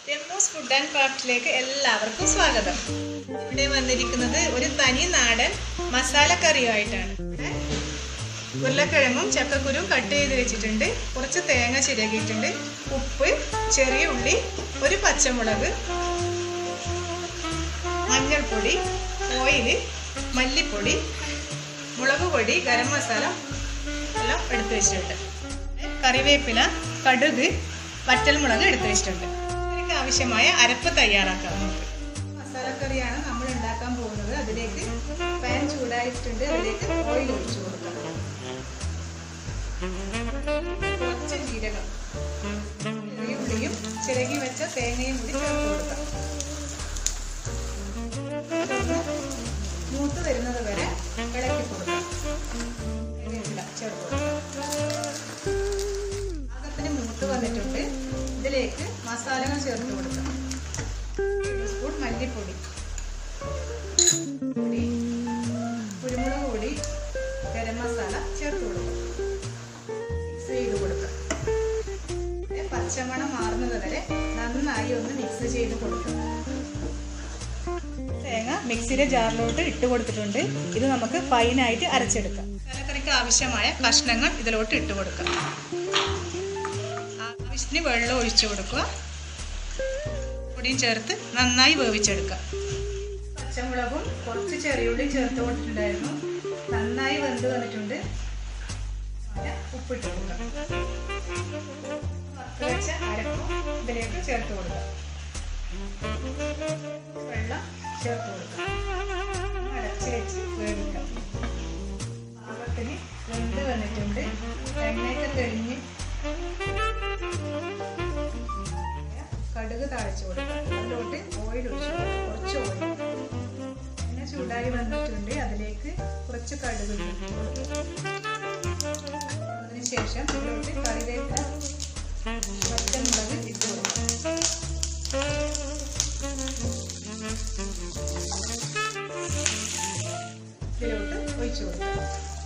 ജമ്മൂസ് food and ക്രാഫ്റ്റിലേക്ക് എല്ലാവർക്കും സ്വാഗതം ഇവിടെ വന്നിരിക്കുന്നത് ഒരു തനി നാടൻ മസാലക്കറിയുമായിട്ടാണ് ഇവിടെ ഉരുളക്കിഴങ്ങും ചക്കക്കുരും കട്ട് ചെയ്ത് വെച്ചിട്ടുണ്ട് കുറച്ച് തേങ്ങ ചിരകിയിട്ടുണ്ട് ഉപ്പ് ചെറിയ ഉള്ളി ഒരു പച്ചമുളക് മഞ്ഞൾപ്പൊടി ഓയില് മല്ലിപ്പൊടി മുളക് പൊടി ഗരം മസാല എല്ലാം എടുത്തു വെച്ചിട്ടുണ്ട് കറിവേപ്പില കടുക് വറ്റൽമുളക് എടുത്തു വെച്ചിട്ടുണ്ട് ഇതിലേക്ക് ആവശ്യമായ അരപ്പ് തയ്യാറാക്കാം നമുക്ക് മസാലക്കറിയാണ് നമ്മൾ ഉണ്ടാക്കാൻ പോകുന്നത് അതിലേക്ക് പാൻ ചൂടായിട്ടുണ്ട് അതിലേക്ക് ഓയിൽ ഒഴിച്ചു കൊടുക്കാം കുറച്ച് ജീരകം ചെറിയ ഉള്ളിയും ചിരകി വെച്ച തേങ്ങയും കൂടി ചേർത്ത് കൊടുക്കാം ഇതൊന്ന് മൂത്ത് വരുന്നത് വരെ ഇളക്കി കൊടുക്കാം കറിവേപ്പില ചേർത്ത് കൊടുക്കാം പാകത്തിന് മൂത്ത് വന്നിട്ടുണ്ട് ഇതിലേക്ക് മസാലകൾ ചേർത്ത് കൊടുക്കാം ഒരു സ്പൂൺ മല്ലിപ്പൊടി പൊടി കുരുമുളക് പൊടി ഗരം മസാല ചേർത്ത് കൊടുക്കാം മിക്സ് ചെയ്ത് കൊടുക്കാം പിന്നെ പച്ചമണം മാറുന്നത് വരെ നന്നായി ഒന്ന് മിക്സ് ചെയ്ത് കൊടുക്കുക തേങ്ങ മിക്സിയുടെ ജാറിലോട്ട് ഇട്ട് കൊടുത്തിട്ടുണ്ട് ഇത് നമുക്ക് ഫൈനായിട്ട് അരച്ചെടുക്കാം മസാലക്കറിക്ക് ആവശ്യമായ കഷ്ണങ്ങൾ ഇതിലോട്ട് ഇട്ട് കൊടുക്കാം ആവശ്യത്തിന് വെള്ളം ഒഴിച്ചു കൊടുക്കുക പൊടിയും ചേർത്ത് നന്നായി വേവിച്ചെടുക്കുക പച്ചമുളകും കുറച്ച് ചെറിയുള്ളിയും ചേർത്ത് കൊടുത്തിട്ടുണ്ടായിരുന്നു നന്നായി വെന്ത് വന്നിട്ടുണ്ട് പിന്നെ ഉപ്പിട്ട് കൊടുക്കുക വറുത്ത് വെച്ച അരപ്പും ഇതിലേക്ക് ചേർത്ത് കൊടുക്കുക വെള്ളം ചേർത്ത് കൊടുക്കുക അടച്ച് വെച്ച് വേവിക്കാം പാകത്തിന് വെന്ത് വന്നിട്ടുണ്ട് എണ്ണയൊക്കെ തെളിഞ്ഞ് കടുക് താളിച്ച് കൊടുക്കുക അതിലോട്ട് ഓയിൽ ഒഴിച്ചു കൊടുക്കുക കുറച്ച് ഓയിൽ എണ്ണ ചൂടായി വന്നിട്ടുണ്ട് അതിലേക്ക് കുറച്ച് കടുക് ഇട്ട് കൊടുക്കുക അതിനുശേഷം ഇതിലോട്ട് കറിവേപ്പില പച്ചമുളക് ഇട്ട് കൊടുക്കുക ഇതിലോട്ട് ഒഴിച്ചു കൊടുക്കുക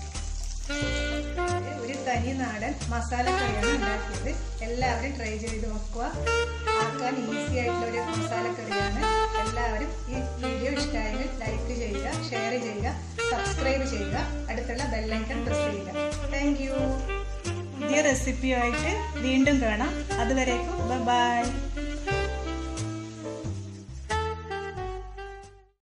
ഒരു തനി നാടൻ മസാലക്കറിയാണ് ഉണ്ടാക്കിയത് എല്ലാവരും ട്രൈ ചെയ്ത് നോക്കുക ആക്കാൻ ഈസി ആയിട്ടുള്ള ഒരു മസാലക്കറിയാണ് എല്ലാവരും ഈ വീഡിയോ ഇഷ്ടമായെങ്കിൽ ലൈക്ക് ചെയ്യുക ഷെയർ ചെയ്യുക സബ്സ്ക്രൈബ് ചെയ്യുക അടുത്തുള്ള ബെല്ലൈക്കൺ പ്രസ് ചെയ്യുക താങ്ക് യു പുതിയ റെസിപ്പിയുമായിട്ട് വീണ്ടും കാണാം അതുവരേക്കും ബൈ